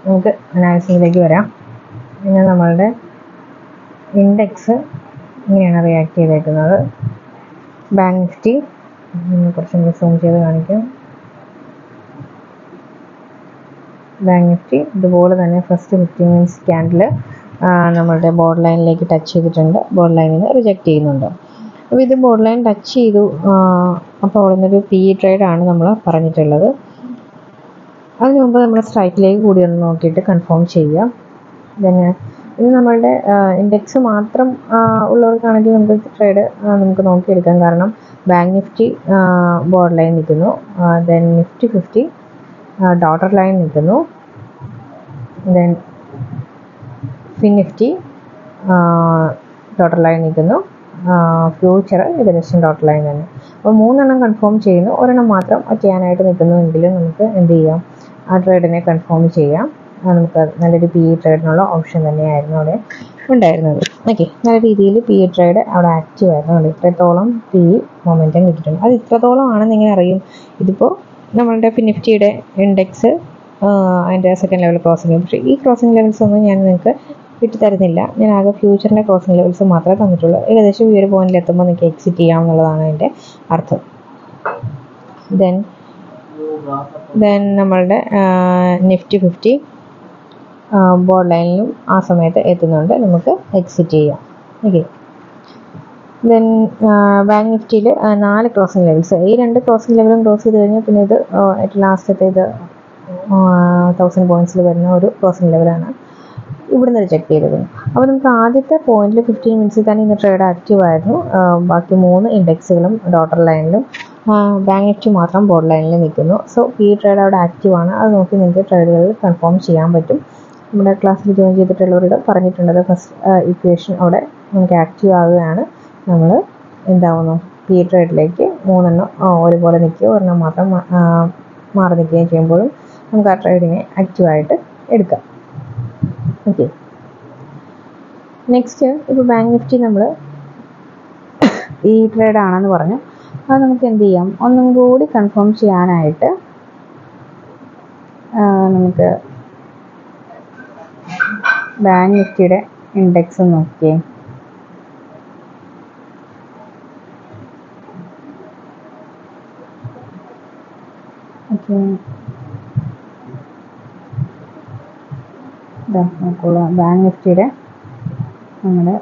നമുക്ക് അനാലിസിസിലേക്ക് വരാം പിന്നെ നമ്മളുടെ ഇൻഡെക്സ് ഇങ്ങനെയാണ് റിയാക്ട് ചെയ്തേക്കുന്നത് ബാങ്ക് നിഫ്റ്റി കുറച്ചും കൂടി സൂം ചെയ്ത് കാണിക്കാം ബാങ്ക് നിഫ്റ്റി ഇതുപോലെ തന്നെ ഫസ്റ്റ് ഫിഫ്റ്റീൻ മിനിറ്റ്സ് ക്യാൻഡിൽ നമ്മളുടെ ബോർഡ് ലൈനിലേക്ക് ടച്ച് ചെയ്തിട്ടുണ്ട് ബോർഡ് ലൈനിൽ നിന്ന് റിജക്റ്റ് ചെയ്യുന്നുണ്ട് അപ്പോൾ ഇത് ബോർഡ് ലൈൻ ടച്ച് ചെയ്തു അപ്പോൾ അവിടെ നിന്നൊരു പി ട്രേഡ് ആണ് നമ്മൾ പറഞ്ഞിട്ടുള്ളത് അതിന് മുമ്പ് നമ്മൾ സ്ട്രൈക്കിലേക്ക് കൂടി ഒന്ന് നോക്കിയിട്ട് കൺഫേം ചെയ്യാം പിന്നെ ഇത് നമ്മളുടെ ഇൻഡെക്സ് മാത്രം ഉള്ളവർക്കാണെങ്കിൽ നമുക്ക് ട്രേഡ് നമുക്ക് നോക്കിയെടുക്കാം കാരണം ബാങ്ക് നിഫ്റ്റി ബോർഡ് ലൈൻ നിൽക്കുന്നു then Nifty fifty daughter line നിൽക്കുന്നു then fin Nifty daughter line നിൽക്കുന്നു ഫ്യൂച്ചർ ഏകദേശം ഡോട്ടർ ലൈൻ തന്നെ അപ്പോൾ മൂന്നെണ്ണം കൺഫേം ചെയ്യുന്നു ഒരെണ്ണം മാത്രം ചെയ്യാനായിട്ട് നിൽക്കുന്നുവെങ്കിലും നമുക്ക് എന്ത് ചെയ്യാം ആ ട്രേഡിനെ കൺഫേം ചെയ്യാം നമുക്ക് നല്ലൊരു പി ഇ ട്രേഡിനുള്ള ഓപ്ഷൻ തന്നെയായിരുന്നു അവിടെ ഉണ്ടായിരുന്നത് ഓക്കെ നല്ല രീതിയിൽ പി ഇ ട്രേഡ് അവിടെ ആക്റ്റീവ് ആയിരുന്നു അവിടെ ഇത്രത്തോളം പി ഇ മൊമെൻറ്റം കിട്ടിയിട്ടുണ്ട് അത് ഇത്രത്തോളം ആണെന്ന് എങ്ങനെ അറിയും ഇതിപ്പോൾ നമ്മളുടെ നിഫ്റ്റിയുടെ ഇൻഡെക്സ് അതിൻ്റെ സെക്കൻഡ് ലെവൽ ക്രോസിംഗ് പക്ഷേ ഈ ക്രോസിംഗ് ലെവൽസ് ഒന്നും ഞാൻ നിങ്ങൾക്ക് വിട്ടു തരുന്നില്ല ഞാൻ ആകെ ഫ്യൂച്ചറിൻ്റെ ക്രോസിംഗ് ലെവൽസ് മാത്രമേ തന്നിട്ടുള്ളൂ ഏകദേശം ഈ ഒരു പോയിന്റിൽ എത്തുമ്പോൾ നിങ്ങൾക്ക് എക്സിറ്റ് ചെയ്യാം എന്നുള്ളതാണ് അതിൻ്റെ അർത്ഥം ദെൻ ദെൻ നമ്മളുടെ നിഫ്റ്റി ഫിഫ്റ്റി ബോർഡ് ലൈനിലും ആ സമയത്ത് എത്തുന്നുണ്ട് നമുക്ക് എക്സിറ്റ് ചെയ്യാം ഓക്കെ ദെൻ ബാങ്ക് നിഫ്റ്റിയിൽ നാല് ക്രോസിംഗ് ലെവൽസ് ഈ രണ്ട് ക്രോസിംഗ് ലെവലും ക്രോസ് ചെയ്ത് കഴിഞ്ഞാൽ പിന്നെ ഇത് ഏറ്റവും ലാസ്റ്റത്തെ ഇത് തൗസൻഡ് പോയിന്റ്സിൽ വരുന്ന ഒരു ക്രോസിംഗ് ലെവലാണ് ഇവിടുന്ന് റിജക്ട് ചെയ്തത് അപ്പോൾ നമുക്ക് ആദ്യത്തെ പോയിന്റിൽ ഫിഫ്റ്റീൻ മിനിറ്റ്സിൽ തന്നെ ഇന്ന് ട്രേഡ് ആക്റ്റീവ് ആയിരുന്നു ബാക്കി മൂന്ന് ഇൻഡെക്സുകളും ഡോട്ടർ ലൈനിലും ബാങ്ക് നിഫ്റ്റി മാത്രം ബോർഡ് ലൈനിൽ നിൽക്കുന്നു സോ ഈ ട്രേഡ് അവിടെ ആക്റ്റീവ് ആണ് അത് നോക്കി നിങ്ങൾക്ക് ട്രേഡുകളിൽ കൺഫേം ചെയ്യാൻ പറ്റും നമ്മുടെ ക്ലാസ്സിൽ ജോയിൻ ചെയ്തിട്ടുള്ളവരോട് പറഞ്ഞിട്ടുള്ളത് ഫസ്റ്റ് ഇക്വേഷൻ അവിടെ നമുക്ക് ആക്റ്റീവ് ആവുകയാണ് നമ്മൾ എന്താവുന്നു പി ട്രേഡിലേക്ക് മൂന്നെണ്ണം ഒരുപോലെ നിൽക്കുകയോ ഒരെണ്ണം മാത്രം മാറി നിൽക്കുകയും ചെയ്യുമ്പോഴും നമുക്ക് ആ ട്രേഡിനെ ആക്റ്റീവായിട്ട് എടുക്കാം ഓക്കെ നെക്സ്റ്റ് ഇപ്പോൾ ബാങ്ക് നിഫ്റ്റി നമ്മൾ ഈ ട്രേഡ് ആണെന്ന് പറഞ്ഞു അത് നമുക്ക് എന്ത് ചെയ്യാം ഒന്നും കൂടി കൺഫേം ചെയ്യാനായിട്ട് നമുക്ക് ബാങ്ക് നിഫ്റ്റിയുടെ ഇൻഡെക്സ് നോക്കിയേ ഓക്കെ നോക്കുള്ളൂ ബാങ്ക് നിഫ്റ്റിയുടെ നമ്മുടെ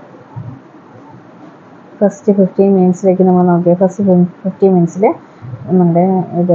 ഫസ്റ്റ് ഫിഫ്റ്റീൻ മിനിറ്റ്സിലേക്ക് നമ്മൾ നോക്കിയാൽ ഫസ്റ്റ് ഫിഫ്റ്റീൻ മിനിറ്റ്സിൽ നമ്മുടെ ഇത്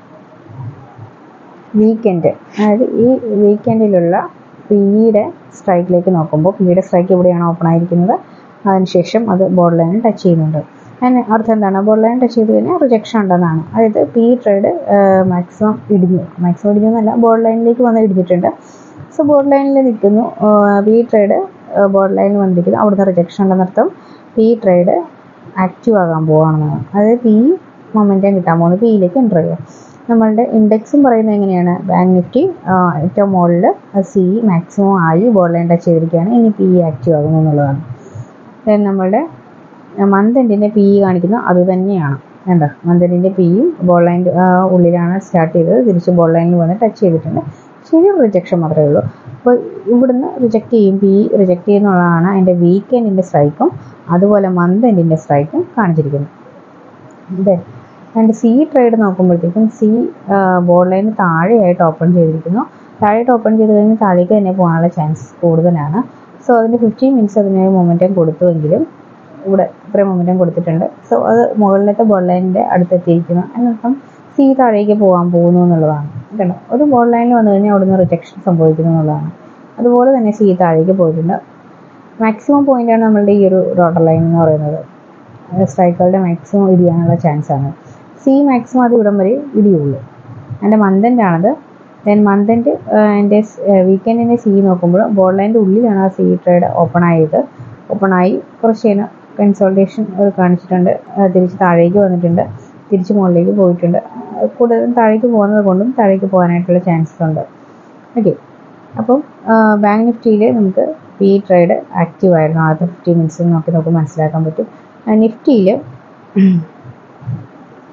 വീക്കെൻഡ് അതായത് ഈ വീക്കെൻഡിലുള്ള പിയുടെ സ്ട്രൈക്കിലേക്ക് നോക്കുമ്പോൾ പിയുടെ സ്ട്രൈക്ക് ഇവിടെയാണ് ഓപ്പൺ ആയിരിക്കുന്നത് അതിനുശേഷം അത് ബോർഡ് ലൈനിൽ ടച്ച് ചെയ്യുന്നുണ്ട് അതിന് അർത്ഥം എന്താണ് ബോർഡ് ലൈൻ ടച്ച് ചെയ്ത് കഴിഞ്ഞാൽ റിജക്ഷൻ ഉണ്ടെന്നാണ് അതായത് പി ട്രേഡ് മാക്സിമം ഇടിഞ്ഞു മാക്സിമം ഇടിഞ്ഞു എന്നല്ല ബോർഡ് ലൈനിലേക്ക് വന്ന് ഇടിഞ്ഞിട്ടുണ്ട് സോ ബോർഡ് ലൈനിൽ നിൽക്കുന്നു പി ട്രേഡ് ബോർഡ് ലൈനിൽ വന്നിരിക്കുന്നു അവിടുന്ന് റിജക്ഷൻ ഉണ്ടെന്നർത്ഥം പി ട്രേഡ് ആക്റ്റീവ് ആകാൻ പോവുകയാണെന്നാണ് അതായത് പി മൊമെൻറ്റം കിട്ടാൻ പോകുന്നത് പിയിലേക്ക് എൻ്റർ ചെയ്യുക നമ്മളുടെ ഇൻഡെക്സും പറയുന്നത് എങ്ങനെയാണ് ബാങ്ക് നിഫ്റ്റി ഏറ്റവും മുകളിൽ സി മാക്സിമം ആയി ബോർഡ് ലൈൻ ടച്ച് ചെയ്തിരിക്കുകയാണ് ഇനി പി ആക്റ്റീവ് ആകുന്നു എന്നുള്ളതാണ് ദെൻ നമ്മളുടെ മന്ത് എൻഡിൻ്റെ പി കാണിക്കുന്നത് അത് തന്നെയാണ് എന്താ മന്ത് എൻഡിൻ്റെ പിയും ബോർഡ് ലൈൻ ഉള്ളിലാണ് സ്റ്റാർട്ട് ചെയ്തത് തിരിച്ച് ബോർഡ് ലൈനിൽ വന്ന് ടച്ച് ചെയ്തിട്ടുണ്ട് ചെറിയ റിജക്ഷൻ മാത്രമേ ഉള്ളൂ അപ്പോൾ ഇവിടുന്ന് റിജക്റ്റ് ചെയ്യും പി റിജക്റ്റ് ചെയ്യുന്നുള്ളതാണ് അതിൻ്റെ വീക്കെൻഡിൻ്റെ സ്ട്രൈക്കും അതുപോലെ മന്ത് എൻഡിൻ്റെ സ്ട്രൈക്കും കാണിച്ചിരിക്കുന്നത് ദെൻ ആൻഡ് സി ട്രേഡ് നോക്കുമ്പോഴത്തേക്കും സി ബോർഡ് ലൈന് താഴെയായിട്ട് ഓപ്പൺ ചെയ്തിരിക്കുന്നു താഴെയായിട്ട് ഓപ്പൺ ചെയ്ത് കഴിഞ്ഞാൽ താഴേക്ക് തന്നെ പോകാനുള്ള ചാൻസ് കൂടുതലാണ് സോ അതിൻ്റെ ഫിഫ്റ്റീൻ മിനിറ്റ്സ് അതിന് മൊമെൻറ്റം കൊടുത്തുവെങ്കിലും ഇവിടെ ഇത്രയും മൊമെൻറ്റം കൊടുത്തിട്ടുണ്ട് സോ അത് മുകളിലത്തെ ബോർഡ് ലൈനിൻ്റെ അടുത്തെത്തിയിരിക്കുന്നു എന്നർത്ഥം സി താഴേക്ക് പോകാൻ പോകുന്നു എന്നുള്ളതാണ് കേട്ടോ ഒരു ബോർഡ് ലൈനിൽ വന്നു കഴിഞ്ഞാൽ അവിടുന്ന് റിജക്ഷൻ സംഭവിക്കുന്നു എന്നുള്ളതാണ് അതുപോലെ തന്നെ സി താഴേക്ക് പോയിട്ടുണ്ട് മാക്സിമം പോയിൻ്റാണ് നമ്മളുടെ ഈ ഒരു ഡോട്ടർ ലൈൻ എന്ന് പറയുന്നത് സ്ട്രൈക്കുകളുടെ മാക്സിമം ഇടിയാനുള്ള ചാൻസ് ആണ് സി മാക്സിമം അത് ഇവിടം വരെ ഇടിയുള്ളൂ എൻ്റെ മന്ത് ആണത് ദെൻ മന്ത് എൻഡ് എൻ്റെ വീക്കെൻഡിൻ്റെ സി നോക്കുമ്പോൾ ബോർഡ് ലൈൻ്റെ ഉള്ളിലാണ് ആ സി ട്രേഡ് ഓപ്പൺ ആയത് ഓപ്പൺ ആയി കുറച്ച് നേരം കൺസോൾട്ടേഷൻ കാണിച്ചിട്ടുണ്ട് തിരിച്ച് താഴേക്ക് വന്നിട്ടുണ്ട് തിരിച്ച് മുകളിലേക്ക് പോയിട്ടുണ്ട് കൂടുതലും താഴേക്ക് പോകുന്നത് കൊണ്ടും താഴേക്ക് പോകാനായിട്ടുള്ള ചാൻസസ് ഉണ്ട് ഓക്കെ അപ്പം ബാങ്ക് നിഫ്റ്റിയിൽ നമുക്ക് പി ട്രേഡ് ആക്റ്റീവ് ആയിരുന്നു ആദ്യത്തെ ഫിഫ്റ്റി മിനിറ്റ്സ് നോക്കി നമുക്ക് മനസ്സിലാക്കാൻ പറ്റും നിഫ്റ്റിയിൽ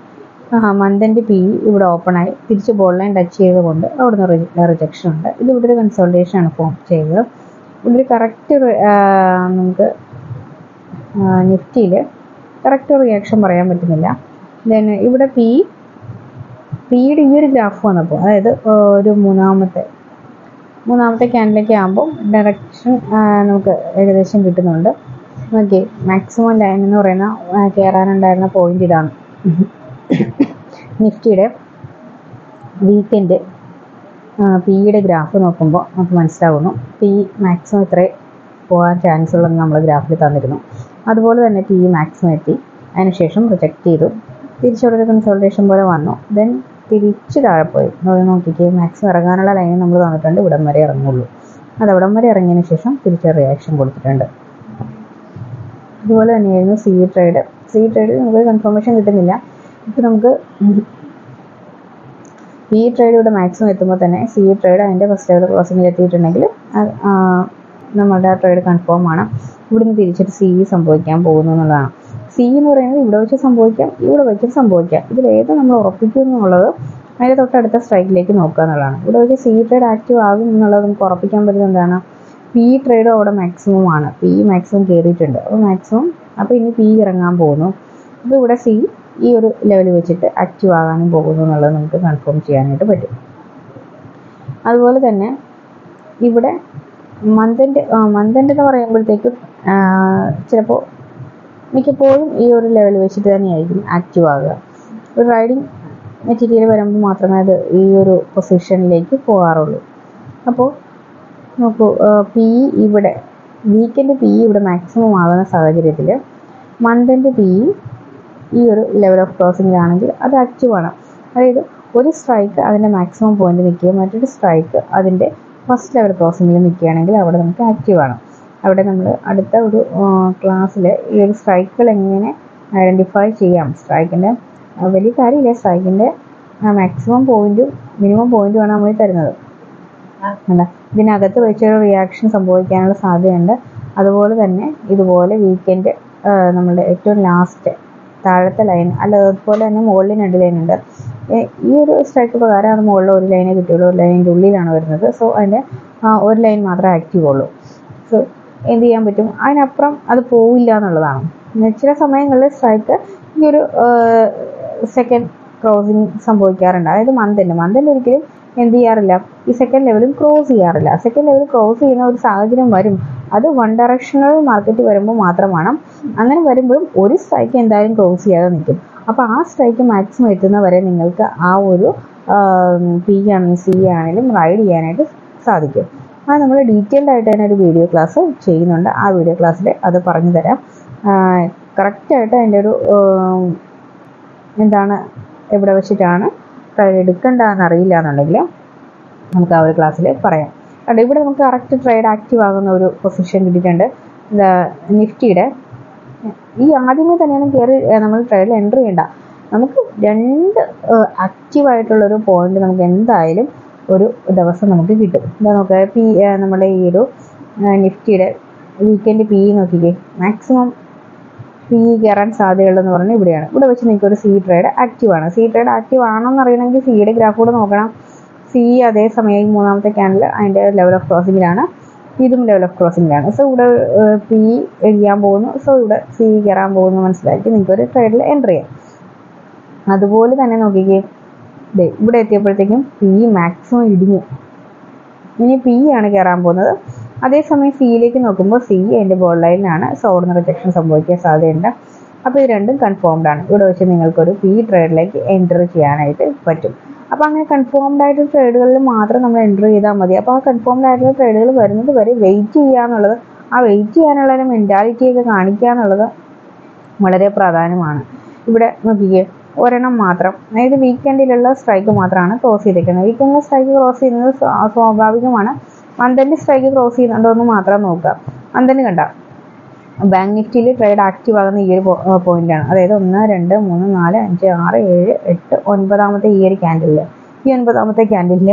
മന്തിൻ്റെ പി ഇവിടെ ഓപ്പണായി തിരിച്ച് ബോൾ ലൈൻ ടച്ച് ചെയ്തുകൊണ്ട് അവിടുന്ന് റിജക്ഷൻ ഉണ്ട് ഇത് ഇവിടെ ഒരു കൺസോൾട്ടേഷൻ ആണ് ഫോം ചെയ്തത് ഇവിടെ ഒരു കറക്റ്റ് നമുക്ക് നിഫ്റ്റിയിൽ കറക്റ്റ് റിയാക്ഷൻ പറയാൻ പറ്റുന്നില്ല ദെൻ ഇവിടെ പി പിയുടെ ഈ ഒരു ഗ്രാഫ് വന്നപ്പോൾ അതായത് ഒരു മൂന്നാമത്തെ മൂന്നാമത്തെ ക്യാൻഡിലേക്ക് ആകുമ്പോൾ ഡയറക്ഷൻ നമുക്ക് ഏകദേശം കിട്ടുന്നുണ്ട് ഓക്കെ മാക്സിമം ലൈൻ എന്ന് പറയുന്ന കയറാനുണ്ടായിരുന്ന പോയിന്റ് ഇതാണ് നിഫ്റ്റിയുടെ വീക്കെൻഡ് പിയുടെ ഗ്രാഫ് നോക്കുമ്പോൾ നമുക്ക് മനസ്സിലാവുന്നു പി മാക്സിമം ഇത്രേ പോകാൻ ചാൻസ് ഉള്ളതെന്ന് നമ്മൾ ഗ്രാഫിൽ തന്നിരുന്നു അതുപോലെ തന്നെ പി മാക്സിമം എത്തി അതിനുശേഷം റിജക്റ്റ് ചെയ്തു തിരിച്ചവിടെ കൺസൾട്ടേഷൻ പോലെ വന്നു ദെൻ തിരിച്ച് താഴെ പോയി നോക്കിക്കേ മാക്സിമം ഇറങ്ങാനുള്ള ലൈൻ നമ്മൾ തന്നിട്ടുണ്ട് ഇവിടം വരെ ഇറങ്ങുള്ളൂ അത് അവിടം വരെ ഇറങ്ങിയതിന് ശേഷം തിരിച്ച് റിയാക്ഷൻ കൊടുത്തിട്ടുണ്ട് അതുപോലെ തന്നെയായിരുന്നു സി ട്രേഡ് സി ട്രേഡിൽ നമുക്ക് കൺഫർമേഷൻ കിട്ടുന്നില്ല ഇപ്പം നമുക്ക് ഈ ട്രേഡ് ഇവിടെ മാക്സിമം എത്തുമ്പോൾ തന്നെ സി ട്രേഡ് അതിൻ്റെ ഫസ്റ്റ് ലെവൽ ക്രോസിംഗിൽ എത്തിയിട്ടുണ്ടെങ്കിൽ നമ്മുടെ ആ ട്രേഡ് കൺഫേം ആണ് ഇവിടുന്ന് തിരിച്ചിട്ട് സി സംഭവിക്കാൻ പോകുന്നു എന്നുള്ളതാണ് സി എന്ന് പറയുന്നത് ഇവിടെ വെച്ച് സംഭവിക്കാം ഇവിടെ വെച്ച് സംഭവിക്കാം ഇതിലേത് നമ്മൾ ഉറപ്പിക്കും എന്നുള്ളത് അതിൻ്റെ തൊട്ടടുത്ത സ്ട്രൈക്കിലേക്ക് നോക്കുക എന്നുള്ളതാണ് ഇവിടെ വെച്ച് സി ട്രേഡ് ആക്റ്റീവ് ആകും എന്നുള്ളത് നമുക്ക് ഉറപ്പിക്കാൻ പറ്റുന്നത് എന്താണ് പി ട്രേഡ് അവിടെ മാക്സിമം ആണ് പി മാക്സിമം കയറിയിട്ടുണ്ട് അപ്പോൾ മാക്സിമം അപ്പോൾ ഇനി പി ഇറങ്ങാൻ പോകുന്നു അപ്പോൾ ഇവിടെ സി ഈ ഒരു ലെവൽ വെച്ചിട്ട് ആക്റ്റീവ് ആകാനും പോകുന്നു എന്നുള്ളത് നമുക്ക് കൺഫേം ചെയ്യാനായിട്ട് പറ്റും അതുപോലെ തന്നെ ഇവിടെ മന്തിൻ്റെ മന്തിൻ്റെ എന്ന് പറയുമ്പോഴത്തേക്കും ചിലപ്പോൾ മിക്കപ്പോഴും ഈ ഒരു ലെവൽ വെച്ചിട്ട് തന്നെയായിരിക്കും ആക്റ്റീവ് ആകുക ഒരു റൈഡിങ് മെറ്റീരിയൽ വരുമ്പോൾ മാത്രമേ അത് ഈ ഒരു പൊസിഷനിലേക്ക് പോകാറുള്ളൂ അപ്പോൾ നോക്കൂ പി ഇവിടെ വീക്കെൻഡ് പി ഇവിടെ മാക്സിമം ആകുന്ന സാഹചര്യത്തിൽ മന്തിൻ്റെ പി ഈ ഒരു ലെവൽ ഓഫ് ക്രോസിംഗിലാണെങ്കിൽ അത് ആക്റ്റീവ് ആണ് അതായത് ഒരു സ്ട്രൈക്ക് അതിൻ്റെ മാക്സിമം പോയിന്റ് നിൽക്കുകയും മറ്റൊരു സ്ട്രൈക്ക് അതിൻ്റെ ഫസ്റ്റ് ലെവൽ ക്രോസിംഗിൽ നിൽക്കുകയാണെങ്കിൽ അവിടെ നമുക്ക് ആക്റ്റീവ് ആണ് അവിടെ നമ്മൾ അടുത്ത ഒരു ക്ലാസ്സിൽ ഈ ഒരു സ്ട്രൈക്കുകൾ എങ്ങനെ ഐഡൻറ്റിഫൈ ചെയ്യാം സ്ട്രൈക്കിൻ്റെ വലിയ കാര്യമില്ല സ്ട്രൈക്കിൻ്റെ മാക്സിമം പോയിന്റും മിനിമം പോയിന്റുമാണ് നമ്മൾ തരുന്നത് അല്ല ഇതിനകത്ത് വെച്ചൊരു റിയാക്ഷൻ സംഭവിക്കാനുള്ള സാധ്യതയുണ്ട് അതുപോലെ തന്നെ ഇതുപോലെ വീക്കെൻഡ് നമ്മളുടെ ഏറ്റവും ലാസ്റ്റ് താഴത്തെ ലൈൻ അല്ല അതുപോലെ തന്നെ മുകളിൽ രണ്ട് ലൈൻ ഉണ്ട് ഈ ഒരു സ്ട്രൈക്ക് പ്രകാരം അത് മുകളിൽ ഒരു ലൈനേ കിട്ടിയുള്ളൂ ഒരു ലൈനിൻ്റെ ഉള്ളിലാണ് വരുന്നത് സോ അതിൻ്റെ ഒരു ലൈൻ മാത്രമേ ആക്റ്റീവ് ഉള്ളൂ സോ എന്ത് ചെയ്യാൻ പറ്റും അതിനപ്പുറം അത് പോവില്ല എന്നുള്ളതാണ് ചില സമയങ്ങളിൽ സ്ട്രൈക്ക് ഈ ഒരു സെക്കൻഡ് ക്രോസിങ് സംഭവിക്കാറുണ്ട് അതായത് മന്തിൻ്റെ മന്തിൻ്റെ ഒരിക്കലും എന്ത് ചെയ്യാറില്ല ഈ സെക്കൻഡ് ലെവലും ക്രോസ് ചെയ്യാറില്ല സെക്കൻഡ് ലെവൽ ക്രോസ് ചെയ്യുന്ന ഒരു സാഹചര്യം വരും അത് വൺ ഡയറക്ഷണൽ മാർക്കറ്റ് വരുമ്പോൾ മാത്രമാണ് അങ്ങനെ വരുമ്പോഴും ഒരു സ്ട്രൈക്ക് എന്തായാലും ക്രോസ് ചെയ്യാതെ നിൽക്കും അപ്പോൾ ആ സ്ട്രൈക്ക് മാക്സിമം എത്തുന്ന വരെ നിങ്ങൾക്ക് ആ ഒരു പി ആണെങ്കിലും സി ആണെങ്കിലും റൈഡ് ചെയ്യാനായിട്ട് സാധിക്കും അത് നമ്മൾ ഡീറ്റെയിൽഡ് ആയിട്ട് തന്നെ ഒരു വീഡിയോ ക്ലാസ് ചെയ്യുന്നുണ്ട് ആ വീഡിയോ ക്ലാസ്സിൽ അത് പറഞ്ഞു തരാം കറക്റ്റായിട്ട് അതിൻ്റെ ഒരു എന്താണ് എവിടെ വെച്ചിട്ടാണ് ട്രയൽ എടുക്കേണ്ടതെന്ന് അറിയില്ല എന്നുണ്ടെങ്കിൽ നമുക്ക് ആ ഒരു ക്ലാസ്സിൽ പറയാം കണ്ടോ ഇവിടെ നമുക്ക് കറക്റ്റ് ട്രേഡ് ആക്റ്റീവ് ആകുന്ന ഒരു പൊസിഷൻ കിട്ടിയിട്ടുണ്ട് നിഫ്റ്റിയുടെ ഈ ആദ്യമേ തന്നെയൊന്നും കയറി നമ്മൾ ട്രേഡിൽ എൻ്റർ ചെയ്യണ്ട നമുക്ക് രണ്ട് ആക്റ്റീവായിട്ടുള്ളൊരു പോയിന്റ് നമുക്ക് എന്തായാലും ഒരു ദിവസം നമുക്ക് കിട്ടും എന്താ നോക്കുക പി നമ്മുടെ ഈ ഒരു നിഫ്റ്റിയുടെ വീക്കെൻഡ് പി നോക്കിക്കേ മാക്സിമം പി കയറാൻ സാധ്യതയുള്ളതെന്ന് പറഞ്ഞാൽ ഇവിടെയാണ് ഇവിടെ വെച്ച് നിങ്ങൾക്ക് ഒരു സി ട്രേഡ് ആക്റ്റീവ് ആണ് സി ട്രേഡ് ആക്റ്റീവ് ആണോ എന്ന് അറിയണമെങ്കിൽ സിയുടെ ഗ്രാഫ് കൂടെ നോക്കണം സി അതേ സമയം ഈ മൂന്നാമത്തെ ക്യാൻഡിൽ അതിൻ്റെ ലെവൽ ഓഫ് ക്രോസിങ്ങിലാണ് ഇതും ലെവൽ ഓഫ് ക്രോസിങ്ങിലാണ് സോ ഇവിടെ പി എഴുതിയാൻ പോകുന്നു സോ ഇവിടെ സി കയറാൻ പോകുന്നു മനസ്സിലാക്കി നിങ്ങൾക്ക് ഒരു ട്രേഡിൽ എൻ്റർ ചെയ്യാം അതുപോലെ തന്നെ നോക്കിക്കേ ദേ ഇവിടെ എത്തിയപ്പോഴത്തേക്കും പി മാക്സിമം ഇടിഞ്ഞു ഇനി പി ആണ് കയറാൻ പോകുന്നത് അതേസമയം സിയിലേക്ക് നോക്കുമ്പോൾ സി അതിൻ്റെ ബോൾ ലൈനിലാണ് സോ അവിടുന്ന് റിജക്ഷൻ സംഭവിക്കാൻ സാധ്യതയുണ്ട് അപ്പോൾ ഇത് രണ്ടും കൺഫേംഡ് ആണ് ഇവിടെ വെച്ച് നിങ്ങൾക്കൊരു പി ട്രേഡിലേക്ക് എൻ്റർ ചെയ്യാനായിട്ട് പറ്റും അപ്പോൾ അങ്ങനെ കൺഫേംഡ് ആയിട്ടുള്ള ട്രേഡുകളിൽ മാത്രം നമ്മൾ എൻ്റർ ചെയ്താൽ മതി അപ്പോൾ ആ കൺഫേംഡ് ആയിട്ടുള്ള ട്രേഡുകൾ വരുന്നത് വരെ വെയിറ്റ് ചെയ്യുക എന്നുള്ളത് ആ വെയിറ്റ് ചെയ്യാനുള്ള ഒരു മെൻറ്റാലിറ്റിയൊക്കെ കാണിക്കുക എന്നുള്ളത് വളരെ പ്രാധാന്യമാണ് ഇവിടെ നോക്കിക്കേ ഒരെണ്ണം മാത്രം അതായത് വീക്കെൻഡിലുള്ള സ്ട്രൈക്ക് മാത്രമാണ് ക്രോസ് ചെയ്തിരിക്കുന്നത് വീക്കെൻഡിലെ സ്ട്രൈക്ക് ക്രോസ് ചെയ്യുന്നത് സ്വാഭാവികമാണ് മന്തിൻ്റെ സ്ട്രൈക്ക് ക്രോസ് ചെയ്യുന്നുണ്ടോ എന്ന് മാത്രം നോക്കുക മന്തിന് കണ്ട ബാങ്ക് നിഫ്റ്റിയിൽ ട്രേഡ് ആക്റ്റീവ് ആകുന്ന ഈ ഒരു പോയിന്റാണ് അതായത് ഒന്ന് രണ്ട് മൂന്ന് നാല് അഞ്ച് ആറ് ഏഴ് എട്ട് ഒൻപതാമത്തെ ഈ ഒരു ക്യാൻഡിലിൽ ഈ ഒൻപതാമത്തെ ക്യാൻഡിലിൽ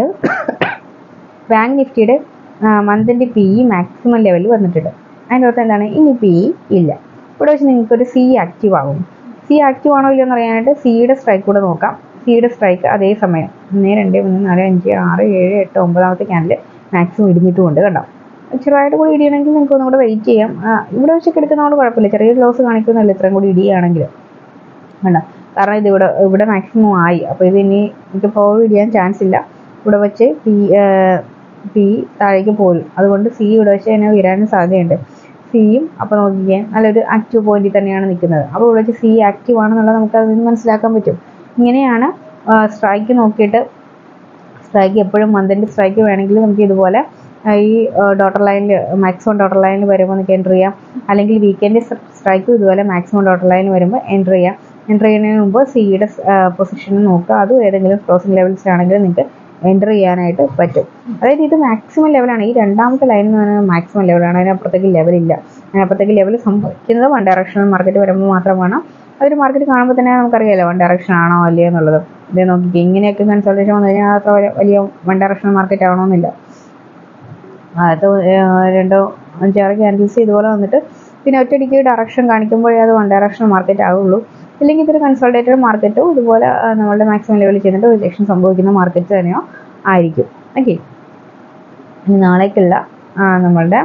ബാങ്ക് നിഫ്റ്റിയുടെ മന്തിൻ്റെ പി ഇ മാക്സിമം ലെവലിൽ വന്നിട്ടുണ്ട് അതിൻ്റെ അർത്ഥം എന്താണ് ഇനി പി ഇ ഇല്ല ഇവിടെ വെച്ച് നിങ്ങൾക്കൊരു സി ആക്റ്റീവ് ആകും സി ആക്റ്റീവ് ആണോ ഇല്ലയോ എന്ന് അറിയാനായിട്ട് സിയുടെ സ്ട്രൈക്ക് കൂടെ നോക്കാം സിയുടെ സ്ട്രൈക്ക് അതേ സമയം ഒന്ന് രണ്ട് മൂന്ന് നാല് അഞ്ച് ആറ് ഏഴ് എട്ട് ഒമ്പതാമത്തെ ക്യാൻഡിൽ മാക്സിമം ഇടിഞ്ഞിട്ടുമുണ്ട് കണ്ടോ ചെറുതായിട്ട് കൂടി ഇടിയണമെങ്കിൽ നിങ്ങൾക്ക് ഒന്നും കൂടെ വെയിറ്റ് ചെയ്യാം ആ, ഇവിടെ വെച്ചൊക്കെ എടുക്കുന്നതുകൊണ്ട് കുഴപ്പമില്ല ചെറിയൊരു ലോസ് കാണിക്കുന്നില്ല ഇത്രയും കൂടി ഇടിയുകയാണെങ്കിൽ വേണ്ട കാരണം ഇത് ഇവിടെ ഇവിടെ മാക്സിമം ആയി അപ്പോൾ ഇത് ഇനി എനിക്ക് ഫോർവേഡ് ചെയ്യാൻ ചാൻസ് ഇല്ല ഇവിടെ വെച്ച് പി പി താഴേക്ക് പോരും അതുകൊണ്ട് സി ഇവിടെ വെച്ച് തന്നെ വരാനും സാധ്യതയുണ്ട് സിയും അപ്പോൾ നോക്കിക്കാൻ നല്ലൊരു ആക്റ്റീവ് പോയിന്റിൽ തന്നെയാണ് നിൽക്കുന്നത് അപ്പോൾ ഇവിടെ വെച്ച് സി ആക്റ്റീവ് ആണെന്നുള്ളത് നമുക്ക് അതിൽ നിന്ന് മനസ്സിലാക്കാൻ പറ്റും ഇങ്ങനെയാണ് സ്ട്രൈക്ക് നോക്കിയിട്ട് സ്ട്രൈക്ക് എപ്പോഴും മന്തിൻ്റെ സ്ട്രൈക്ക് വേണമെങ്കിൽ നമുക്ക് ഇതുപോലെ ആ, ഈ ഡോട്ടർ ലൈനിൽ മാക്സിമം ഡോട്ടർ ലൈനിൽ വരുമ്പോൾ നമുക്ക് എൻ്റർ ചെയ്യാം അല്ലെങ്കിൽ വീക്കെൻഡ് സ്ട്രൈക്കും ഇതുപോലെ മാക്സിമം ഡോട്ടർ ലൈനിൽ വരുമ്പോൾ എൻ്റർ ചെയ്യാം എൻ്റർ ചെയ്യുന്നതിന് മുമ്പ് സിയുടെ പൊസിഷൻ നോക്കുക അതും ഏതെങ്കിലും ക്രോസിംഗ് ലെവൽസ് ആണെങ്കിൽ നിങ്ങൾക്ക് എൻ്റർ ചെയ്യാനായിട്ട് പറ്റും അതായത് ഇത് മാക്സിമം ലെവലാണ് ഈ രണ്ടാമത്തെ ലൈൻ എന്ന് പറയുന്നത് മാക്സിമം ലെവലാണ് അതിനപ്പുറത്തേക്ക് ലെവലില്ല അതിനപ്പുറത്തേക്ക് ലെവൽ സംഭവിക്കുന്നത് വൺ ഡയറക്ഷണൽ മാർക്കറ്റ് വരുമ്പോൾ മാത്രമാണ് അതൊരു മാർക്കറ്റ് കാണുമ്പോൾ തന്നെ നമുക്കറിയാലോ വൺ ഡയറക്ഷൻ ആണോ അല്ലയോ എന്നുള്ളത് ഇത് നോക്കിക്കേ ഇങ്ങനെയൊക്കെ കൺസൾട്ടേഷൻ വന്നു കഴിഞ്ഞാൽ അത്ര വലിയ- വലിയ വൺ ഡയറക്ഷണൽ മാർക്കറ്റ് ആവണമെന്നില്ല അത് രണ്ടോ അഞ്ചാറ് ക്യാൻഡിൽസ് ഇതുപോലെ വന്നിട്ട് പിന്നെ ഒറ്റയടിക്ക് ഡയറക്ഷൻ കാണിക്കുമ്പോഴേ അത് വൺ ഡയറക്ഷണൽ മാർക്കറ്റ് ആവുള്ളൂ ഇല്ലെങ്കിൽ ഇതൊരു കൺസൾട്ടേറ്റഡ് മാർക്കറ്റോ ഇതുപോലെ ആ, നമ്മളുടെ മാക്സിമം ലെവലിൽ ചെന്നിട്ട് റിജക്ഷൻ സംഭവിക്കുന്ന മാർക്കറ്റ് തന്നെയോ ആയിരിക്കും ഓക്കെ ഇനി നാളേക്കുള്ള ആ, നമ്മളുടെ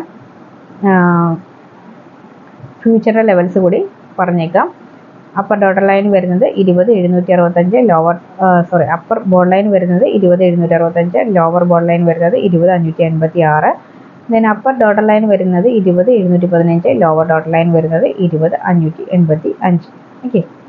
ഫ്യൂച്ചറിൻ്റെ ലെവൽസ് കൂടി പറഞ്ഞേക്കാം അപ്പർ ഡോട്ടർ ലൈൻ വരുന്നത് ഇരുപത് എഴുന്നൂറ്റി അറുപത്തഞ്ച് lower sorry upper board line വരുന്നത് ഇരുപത് എഴുന്നൂറ്റി അറുപത്തഞ്ച് ലോവർ ബോർഡ് ലൈൻ വരുന്നത് ഇരുപത് അഞ്ഞൂറ്റി എൺപത്തി ആറ് ദെൻ അപ്പർ ഡോട്ടർ ലൈൻ വരുന്നത് ഇരുപത് എഴുന്നൂറ്റി പതിനഞ്ച് ലോവർ ഡോട്ടർ ലൈൻ വരുന്നത് ഇരുപത് അഞ്ഞൂറ്റി എൺപത്തി അഞ്ച് ഓക്കെ